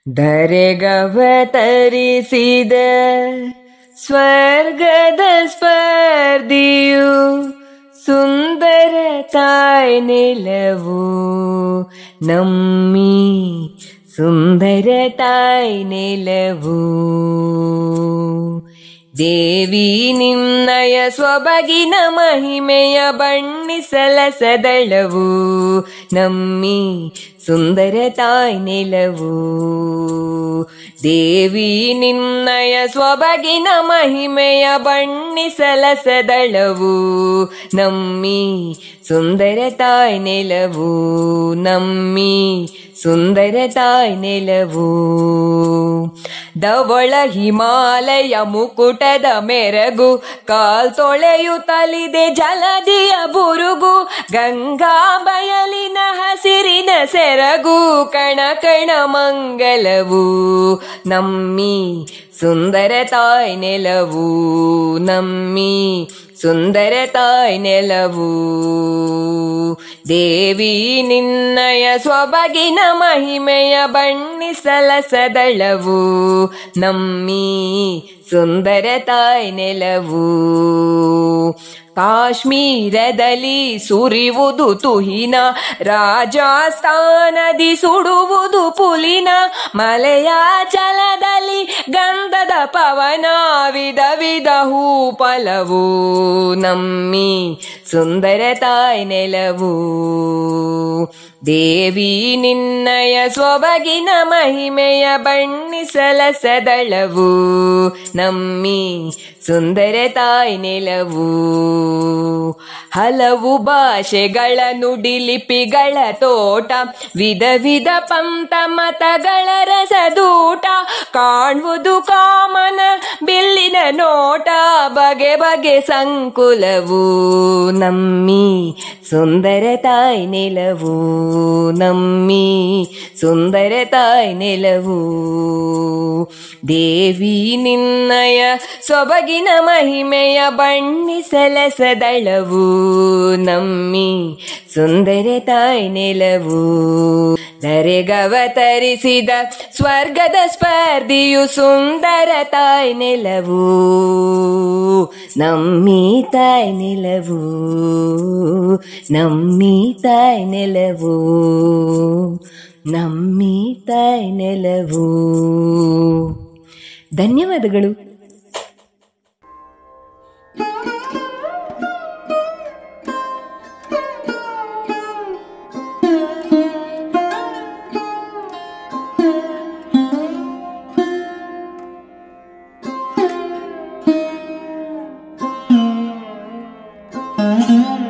ಧರೆಗವತರಿಸಿದ ಸ್ವರ್ಗದ ಸ್ಪರ್ಧಿಯು ಸುಂದರ ತಾಯ್ ನೆಲವು ನಮ್ಮಿ ಸುಂದರ ತಾಯ್ ನೆಲವು ದೇವಿ ನಿನ್ನಯ ಸ್ವಬಗಿನ ಮಹಿಮೆಯ ಬಣ್ಣಿಸಲ ಸದಳವು ನಮ್ಮಿ ಸುಂದರ ತಾಯ್ ನೆಲವು ದೇವಿ ನಿನ್ನಯ ಸ್ವಬಗಿನ ಮಹಿಮೆಯ ಬಣ್ಣಿಸಲ ಸದಳವು ನಮ್ಮಿ ಸುಂದರ ತಾಯ್ ನೆಲವು ನಮ್ಮಿ ಸುಂದರ ತಾಯ್ ನೆಲವು ಧವಳ ಹಿಮಾಲಯ ಮುಕುಟದ ಮೆರಗು ಕಾಲ್ ತೊಳೆಯುತ್ತಲಿದೆ ಜಲದಿಯ ಬುರುಗು ಗಂಗಾ ಬಯಲಿನ ಹಸಿರಿನ ಸೆರಗು ಕಣ ಕಣ ಮಂಗಲವು ನಮ್ಮಿ ಸುಂದರ ತಾಯ್ ನೆಲವು ನಮ್ಮಿ ಸುಂದರ ತಾಯ್ ನೆಲವು ದೇವಿ ನಿನ್ನಯ ಸ್ವಬಗಿನ ಮಹಿಮೆಯ ಬಣ್ಣಿಸಲ ಸದಳವು ನಮ್ಮಿ ಸುಂದರ ತಾಯ್ ನೆಲವು ಕಾಶ್ಮೀರದಲ್ಲಿ ಸುರಿಯುವುದು ತುಹಿನ ರಾಜಸ್ಥಾನದಿ ಸುಡುವುದು ಪುಲಿನ ಮಲಯಾಚಲದಲ್ಲಿ ಗಂಧದ ಪವನ ವಿಧ ವಿಧ ಹೂಪಲವು ನಮ್ಮಿ ಸುಂದರ ತಾಯ್ ನೆಲವು ದೇವಿ ನಿನ್ನಯ ಸ್ವಬಗಿನ ಮಹಿಮೆಯ ಬಣ್ಣಿಸಲ ಸದಳವು ನಮ್ಮಿ ಸುಂದರ ತಾಯ್ ನೆಲವು ಹಲವು ಭಾಷೆಗಳ ನುಡಿಲಿಪಿಗಳ ತೋಟ ವಿಧ ವಿಧ ಪಂಥ ಮತಗಳ ರಸದೂಟ ಕಾಣುವುದು ಕಾಮನ ಬಿಲ್ಲಿನ ನೋಟ ಬಗೆ ಬಗೆ ಸಂಕುಲವು ನಮ್ಮಿ ಸುಂದರ ತಾಯ್ ನೆಲವು ನಮ್ಮಿ ಸುಂದರ ತಾಯ್ ನೆಲವು ದೇವಿ ನಿನ್ನಯ ಸೊಬಗಿನ ಮಹಿಮೆಯ ಬಣ್ಣಿಸಲ ಸದಳವು ನಮ್ಮಿ ಸುಂದರ ತಾಯ್ ನೆಲವು ಧರೆಗವತರಿಸಿದ ಸ್ವರ್ಗದ ಸ್ಪರ್ಧಿಯು ಸುಂದರ ತಾಯ್ ನೆಲವು ನಮ್ಮಿ ತಾಯ್ ನೆಲವು ನಮ್ಮಿ ತಾಯ್ ನೆಲವು ನಮ್ಮಿ ತಾಯ್ ನೆಲವು ಧನ್ಯವಾದಗಳು Thank you.